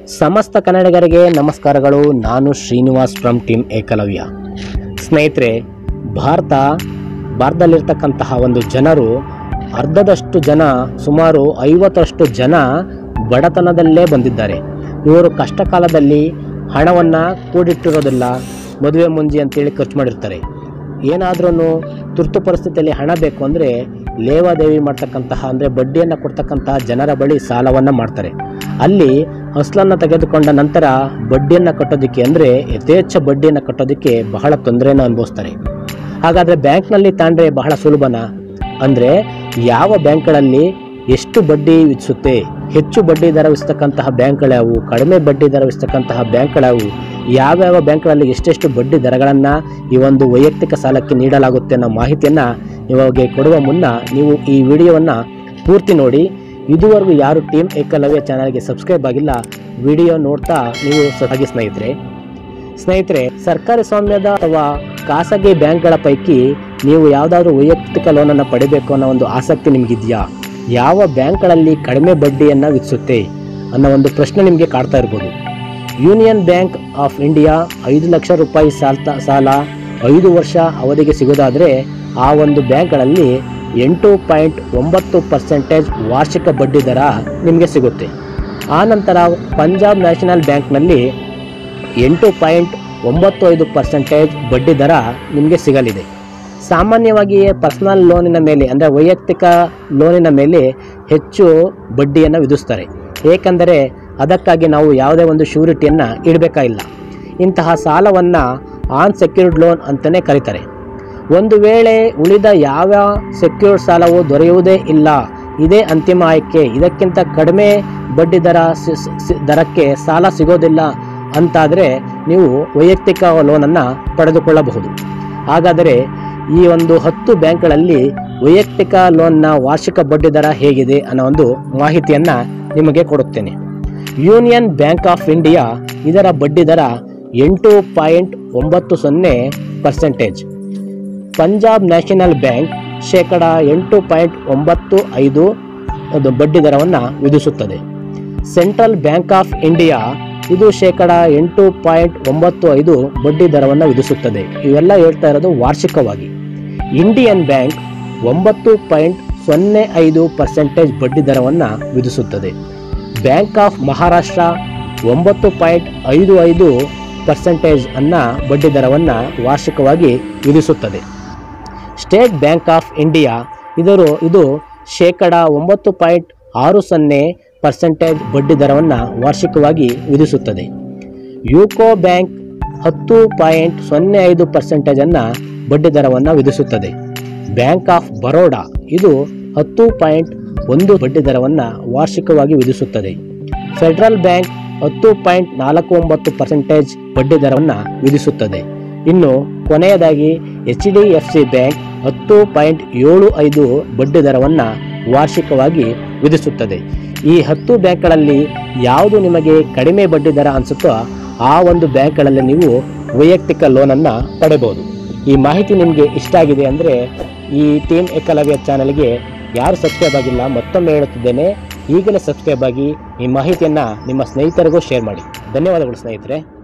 ಸಮಸ್ತ ಕನ್ನಡಿಗರಿಗೆ ನಮಸ್ಕಾರಗಳು ನಾನು ಶ್ರೀನಿವಾಸ್ ಫ್ರಮ್ ಟೀಮ್ ಏಕಲವ್ಯ ಸ್ನೇಹಿತರೆ ಭಾರತ ಭಾರತದಲ್ಲಿರ್ತಕ್ಕಂತಹ ಒಂದು ಜನರು ಅರ್ಧದಷ್ಟು ಜನ ಸುಮಾರು ಐವತ್ತರಷ್ಟು ಜನ ಬಡತನದಲ್ಲೇ ಬಂದಿದ್ದಾರೆ ಇವರು ಕಷ್ಟ ಕಾಲದಲ್ಲಿ ಹಣವನ್ನು ಕೂಡಿಟ್ಟಿರೋದಿಲ್ಲ ಮದುವೆ ಮುಂಜಿ ಅಂತೇಳಿ ಖರ್ಚು ಮಾಡಿರ್ತಾರೆ ಏನಾದ್ರೂ ತುರ್ತು ಪರಿಸ್ಥಿತಿಯಲ್ಲಿ ಹಣ ಬೇಕು ಅಂದರೆ ಲೇವಾದೇವಿ ಮಾಡ್ತಕ್ಕಂತಹ ಅಂದರೆ ಬಡ್ಡಿಯನ್ನು ಕೊಡ್ತಕ್ಕಂತಹ ಜನರ ಬಳಿ ಸಾಲವನ್ನು ಮಾಡ್ತಾರೆ ಅಲ್ಲಿ ಅಸ್ಲನ್ನು ತೆಗೆದುಕೊಂಡ ನಂತರ ಬಡ್ಡಿಯನ್ನು ಕಟ್ಟೋದಕ್ಕೆ ಅಂದರೆ ಯಥೇಚ್ಛ ಬಡ್ಡಿಯನ್ನು ಕಟ್ಟೋದಕ್ಕೆ ಬಹಳ ತೊಂದರೆಯನ್ನು ಅನುಭವಿಸ್ತಾರೆ ಹಾಗಾದರೆ ಬ್ಯಾಂಕ್ನಲ್ಲಿ ತಾಂಡ್ರೆ ಬಹಳ ಸುಲಭನ ಅಂದರೆ ಯಾವ ಬ್ಯಾಂಕ್ಗಳಲ್ಲಿ ಎಷ್ಟು ಬಡ್ಡಿ ವಿಧಿಸುತ್ತೆ ಹೆಚ್ಚು ಬಡ್ಡಿ ದರ ವಿಸ್ತಕ್ಕಂತಹ ಬ್ಯಾಂಕ್ಗಳ್ಯಾವು ಕಡಿಮೆ ಬಡ್ಡಿ ದರ ವಿಸ್ತಕ್ಕಂತಹ ಬ್ಯಾಂಕ್ಗಳ್ಯಾವು ಯಾವ್ಯಾವ ಬ್ಯಾಂಕ್ಗಳಲ್ಲಿ ಎಷ್ಟೆಷ್ಟು ಬಡ್ಡಿ ದರಗಳನ್ನು ಈ ಒಂದು ವೈಯಕ್ತಿಕ ಸಾಲಕ್ಕೆ ನೀಡಲಾಗುತ್ತೆ ಅನ್ನೋ ಮಾಹಿತಿಯನ್ನು ನಿಮಗೆ ಕೊಡುವ ಮುನ್ನ ನೀವು ಈ ವಿಡಿಯೋವನ್ನು ಪೂರ್ತಿ ನೋಡಿ ಇದುವರೆಗೂ ಯಾರು ಟೀಮ್ ಏಕಲವ್ಯ ಚಾನಲ್ಗೆ ಸಬ್ಸ್ಕ್ರೈಬ್ ಆಗಿಲ್ಲ ವಿಡಿಯೋ ನೋಡ್ತಾ ನೀವು ಹಾಗೆ ಸ್ನೇಹಿತರೆ ಸ್ನೇಹಿತರೆ ಸರ್ಕಾರಿ ಸ್ವಾಮ್ಯದ ಅಥವಾ ಖಾಸಗಿ ಬ್ಯಾಂಕ್ಗಳ ಪೈಕಿ ನೀವು ಯಾವುದಾದ್ರೂ ವೈಯಕ್ತಿಕ ಲೋನನ್ನು ಪಡಿಬೇಕು ಅನ್ನೋ ಒಂದು ಆಸಕ್ತಿ ನಿಮಗಿದೆಯಾ ಯಾವ ಬ್ಯಾಂಕ್ಗಳಲ್ಲಿ ಕಡಿಮೆ ಬಡ್ಡಿಯನ್ನು ವಿಧಿಸುತ್ತೆ ಅನ್ನೋ ಒಂದು ಪ್ರಶ್ನೆ ನಿಮಗೆ ಕಾಡ್ತಾ ಇರ್ಬೋದು ಯೂನಿಯನ್ ಬ್ಯಾಂಕ್ ಆಫ್ ಇಂಡಿಯಾ ಐದು ಲಕ್ಷ ರೂಪಾಯಿ ಸಾಲ ಸಾಲ ಐದು ವರ್ಷ ಅವಧಿಗೆ ಸಿಗೋದಾದರೆ ಆ ಒಂದು ಬ್ಯಾಂಕ್ಗಳಲ್ಲಿ ಎಂಟು ಪಾಯಿಂಟ್ ಒಂಬತ್ತು ಪರ್ಸೆಂಟೇಜ್ ವಾರ್ಷಿಕ ಬಡ್ಡಿ ದರ ನಿಮಗೆ ಸಿಗುತ್ತೆ ಆನಂತರ ಪಂಜಾಬ್ ನ್ಯಾಷನಲ್ ಬ್ಯಾಂಕ್ನಲ್ಲಿ ಎಂಟು ಪಾಯಿಂಟ್ ಒಂಬತ್ತು ಐದು ಪರ್ಸೆಂಟೇಜ್ ಬಡ್ಡಿ ದರ ನಿಮಗೆ ಸಿಗಲಿದೆ ಸಾಮಾನ್ಯವಾಗಿ ಪರ್ಸನಲ್ ಲೋನಿನ ಮೇಲೆ ಅಂದರೆ ವೈಯಕ್ತಿಕ ಲೋನಿನ ಮೇಲೆ ಹೆಚ್ಚು ಬಡ್ಡಿಯನ್ನು ವಿಧಿಸ್ತಾರೆ ಏಕೆಂದರೆ ಅದಕ್ಕಾಗಿ ನಾವು ಯಾವುದೇ ಒಂದು ಶ್ಯೂರಿಟಿಯನ್ನು ಇಡಬೇಕಾಗಿಲ್ಲ ಇಂತಹ ಸಾಲವನ್ನು ಆನ್ ಸೆಕ್ಯೂರ್ಡ್ ಲೋನ್ ಅಂತಲೇ ಕರೀತಾರೆ ಒಂದು ವೇಳೆ ಉಳಿದ ಯಾವ ಸೆಕ್ಯೂರ್ಡ್ ಸಾಲವು ದೊರೆಯುವುದೇ ಇಲ್ಲ ಇದೇ ಅಂತಿಮ ಆಯ್ಕೆ ಇದಕ್ಕಿಂತ ಕಡಿಮೆ ಬಡ್ಡಿ ದರ ಸಿ- ಸಿ- ದರಕ್ಕೆ ಸಾಲ ಸಿಗೋದಿಲ್ಲ ಅಂತಾದರೆ ನೀವು ವೈಯಕ್ತಿಕ ಲೋನನ್ನು ಪಡೆದುಕೊಳ್ಳಬಹುದು ಹಾಗಾದರೆ ಈ ಒಂದು ಹತ್ತು ಬ್ಯಾಂಕ್ಗಳಲ್ಲಿ ವೈಯಕ್ತಿಕ ಲೋನ್ನ ವಾರ್ಷಿಕ ಬಡ್ಡಿ ದರ ಹೇಗಿದೆ ಅನ್ನೋ ಒಂದು ಮಾಹಿತಿಯನ್ನು ನಿಮಗೆ ಕೊಡುತ್ತೇನೆ ಯೂನಿಯನ್ ಬ್ಯಾಂಕ್ ಆಫ್ ಇಂಡಿಯಾ ಇದರ ಬಡ್ಡಿ ದರ ಎಂಟು ಪಾಯಿಂಟ್ ಒಂಬತ್ತು ಸೊನ್ನೆ ಪರ್ಸೆಂಟೇಜ್ ಪಂಜಾಬ್ ನ್ಯಾಷನಲ್ ಬ್ಯಾಂಕ್ ಶೇಕಡ ಎಂಟು ಪಾಯಿಂಟ್ ಒಂಬತ್ತು ಐದು ಅದು ಬಡ್ಡಿ ದರವನ್ನು ವಿಧಿಸುತ್ತದೆ ಸೆಂಟ್ರಲ್ ಬ್ಯಾಂಕ್ ಆಫ್ ಇಂಡಿಯಾ ಇದು ಶೇಕಡ ಎಂಟು ಪಾಯಿಂಟ್ ಒಂಬತ್ತು ಐದು ಬಡ್ಡಿ ದರವನ್ನು ವಿಧಿಸುತ್ತದೆ ಇವೆಲ್ಲ ಹೇಳ್ತಾ ಇರೋದು ವಾರ್ಷಿಕವಾಗಿ ಇಂಡಿಯನ್ ಬ್ಯಾಂಕ್ ಒಂಬತ್ತು ಪಾಯಿಂಟ್ ಸೊನ್ನೆ ಐದು ಪರ್ಸೆಂಟೇಜ್ ಬಡ್ಡಿ ದರವನ್ನು ವಿಧಿಸುತ್ತದೆ ಬ್ಯಾಂಕ್ ಆಫ್ ಮಹಾರಾಷ್ಟ್ರ ಒಂಬತ್ತು ಪಾಯಿಂಟ್ ಐದು ಐದು ಪರ್ಸೆಂಟೇಜ್ ಅನ್ನ ಬಡ್ಡಿ ದರವನ್ನು ವಾರ್ಷಿಕವಾಗಿ ವಿಧಿಸುತ್ತದೆ ಸ್ಟೇಟ್ ಬ್ಯಾಂಕ್ ಆಫ್ ಇಂಡಿಯಾ ಇದರ ಇದು ಶೇಕಡ ಒಂಬತ್ತು ಪಾಯಿಂಟ್ ಆರು ಸೊನ್ನೆ ಪರ್ಸೆಂಟೇಜ್ ಬಡ್ಡಿ ದರವನ್ನು ವಾರ್ಷಿಕವಾಗಿ ವಿಧಿಸುತ್ತದೆ ಯುಕೋ ಬ್ಯಾಂಕ್ ಹತ್ತು ಪಾಯಿಂಟ್ ಸೊನ್ನೆ ಐದು ಪರ್ಸೆಂಟೇಜನ್ನು ಬಡ್ಡಿ ದರವನ್ನು ವಿಧಿಸುತ್ತದೆ ಬ್ಯಾಂಕ್ ಆಫ್ ಬರೋಡಾ ಇದು ಹತ್ತು ಪಾಯಿಂಟ್ ಒಂದು ಬಡ್ಡಿ ದರವನ್ನು ವಾರ್ಷಿಕವಾಗಿ ವಿಧಿಸುತ್ತದೆ ಫೆಡರಲ್ ಬ್ಯಾಂಕ್ ಹತ್ತು ಪಾಯಿಂಟ್ ನಾಲ್ಕು ಒಂಬತ್ತು ಪರ್ಸೆಂಟೇಜ್ ಬಡ್ಡಿ ದರವನ್ನು ವಿಧಿಸುತ್ತದೆ ಇನ್ನು ಕೊನೆಯದಾಗಿ H D F C bank ಹತ್ತು ಪಾಯಿಂಟ್ ಏಳು ಐದು ಬಡ್ಡಿ ದರವನ್ನು ವಾರ್ಷಿಕವಾಗಿ ವಿಧಿಸುತ್ತದೆ ಈ ಹತ್ತು ಬ್ಯಾಂಕ್ಗಳಲ್ಲಿ ಯಾವುದು ನಿಮಗೆ ಕಡಿಮೆ ಬಡ್ಡಿ ದರ ಅನಿಸುತ್ತೋ ಆ ಒಂದು ಬ್ಯಾಂಕ್ಗಳಲ್ಲಿ ನೀವು ವೈಯಕ್ತಿಕ ಲೋನನ್ನು ಪಡೆಯಬಹುದು ಈ ಮಾಹಿತಿ ನಿಮಗೆ ಇಷ್ಟ ಆಗಿದೆ ಅಂದರೆ ಈ ಟೀಮ್ ಏಕಲವ್ಯ ಚಾನಲ್ಗೆ ಯಾರು ಸಬ್ಸ್ಕ್ರೈಬ್ ಆಗಿಲ್ಲ ಮತ್ತೊಮ್ಮೆ ಹೇಳುತ್ತಿದ್ದೇನೆ ಈಗಲೇ ಸಬ್ಸ್ಕ್ರೈಬ್ ಆಗಿ ಈ ಮಾಹಿತಿಯನ್ನು ನಿಮ್ಮ ಸ್ನೇಹಿತರಿಗೂ ಶೇರ್ ಮಾಡಿ ಧನ್ಯವಾದಗಳು ಸ್ನೇಹಿತರೆ